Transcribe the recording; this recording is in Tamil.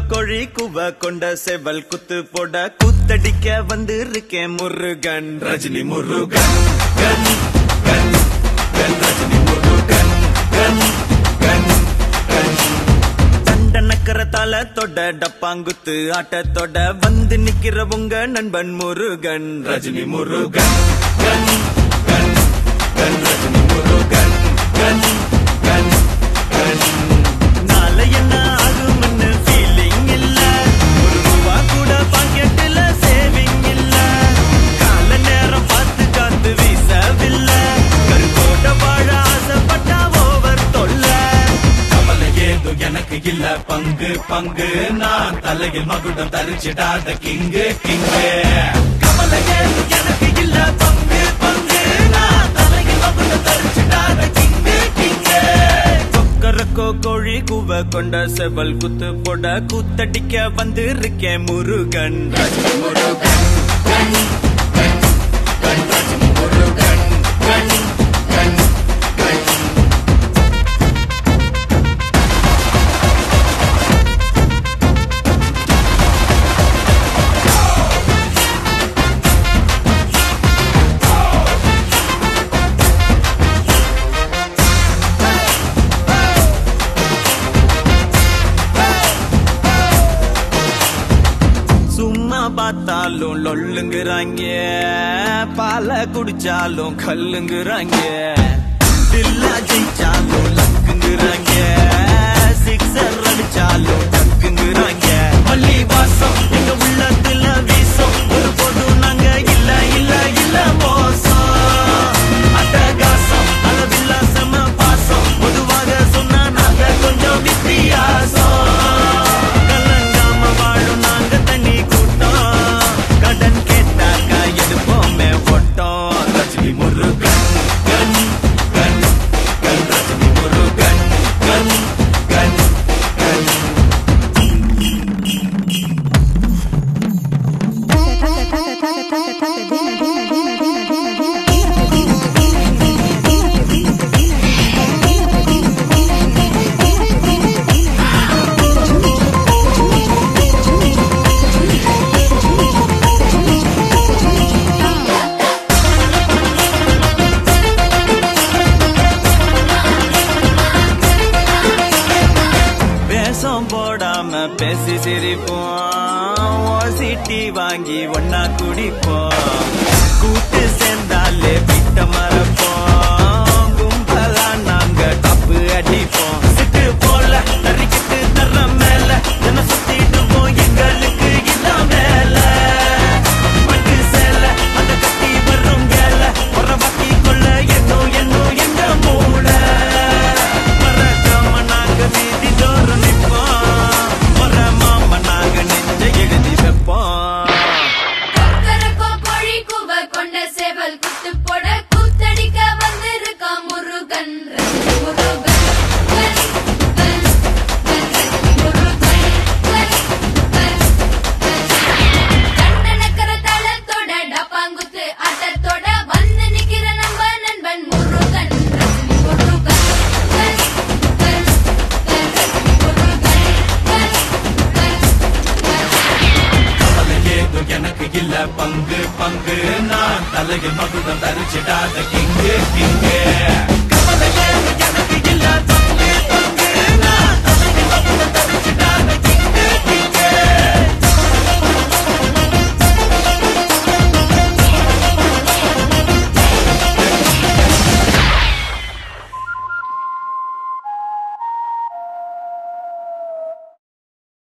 கோழி குவ கொண்ட செவல் குத்து போட குத்தடிக்க வந்து இருக்கேன் முருகன் ரஜினி முருகன் கன் கன் கன் ரஜினி முருகன் கன் கன் கன் தண்டனக்கரத்தால தொட டப்பாங்குத்து ஆட்டத்தோட வந்து நிக்கிற உங்க நண்பன் முருகன் ரஜினி முருகன் கன் கன் கன் ரஜினி முருகன் கன் கன் கன் நாளை என்ன ஆகும்னு ஃபீலிங் இல்ல ஒரு ரூபா கூட பாக்கெட்டுல சேவிங் இல்ல கால நேரம் பார்த்து காத்து வீசவில்லை கருத்தோட்ட வாழ ஆசைப்பட்டா ஓவர் தொல்லை கவலை ஏதும் எனக்கு இல்ல பங்கு பங்கு நான் தலையில் மகுடம் தரிச்சிடாத கிங்கு கிங்கு கவலை ஏதும் எனக்கு இல்ல பங்கு பங்கு நான் தலையில் மகுடம் தரிச்சிடாத கிங்கு கிங்கு கொக்கரக்கோ கோழி கூவ கொண்ட செவல் குத்து போட கூத்தடிக்க வந்து இருக்கேன் முருகன் ரஜினி முருகன் கண், கண், கண், ரஜினி முருகன் கண், கண், கண். சும்மா பார்த்தாலும் லொல்லுங்கிறாங்க பால குடிச்சாலும் கல்லுங்கிறாங்க தில்லா ஜெயிச்சாலும் லக்குங்கிறாங்க சிக்ஸர் அடிச்சாலும் டக்குங்கிறாங்க பள்ளி வாசம் எங்க உள்ளத்துல வீசம் ஒரு போதும் நாங்க இல்ல இல்ல இல்ல மோசம் அட்டகாசம் அளவில்லாசம பாசம் பொதுவாக சொன்னா நாங்க கொஞ்சம் வித்தியாசம் கலங்காம வாழும் நாங்க தனி கூட்டம் கடன் கேட்டாக்கா எடுப்போமே ஓட்டம் ரஜினி முருகன் கண் கண் கண் ரஜினி முருகன் கண் கண் கண் வேஷம் போடாம பேசி சிரிப்போம் ஓசிட்டி வாங்கி ஒன்னா குடிப்போம் கூட்டு சேர்ந்தாலே விட்ட மறப்போம் கும்பலா நாங்க தப்பு அடிப்போம் சிட்டு போல தறிக்கிட்டு தர மேல என்ன சுத்திடுவோம் எங்களுக்கு இல்ல மேல பட்டு சேல அந்த கட்டி வரும் கேல உறவாக்கி கொள்ள என்னோ என்னோ எங்க மூளை மறக்காம நாங்க வீதி தோறும் நிப்போம் மறமாம நாங்க நெஞ்ச எழுதி வைப்போம் கொக்கரக்கோ கோழி கூவ கொண்ட சேவல் குத்து போட கூத்தடிக்க வந்திருக்கா முருகன் ரஜினி முருகன் கன், கன், கன், ரஜினி முருகன் கன், கன், கன். கண்டனக்கர தளத்தோட டப்பாங்குத்து ஆட்டத்தோட வந்து நிக்கிற நண்ப நண்பன் முருகன் ரஜினி முருகன் கன், கன், கன், ரஜினி முருகன் கன், கன், கன். கவலை ஏதும் எனக்கு இல்ல பங்கு பங்கு நான் தலையில் மகுடம் தரிச்சிடாத கிங்கு கிங்கு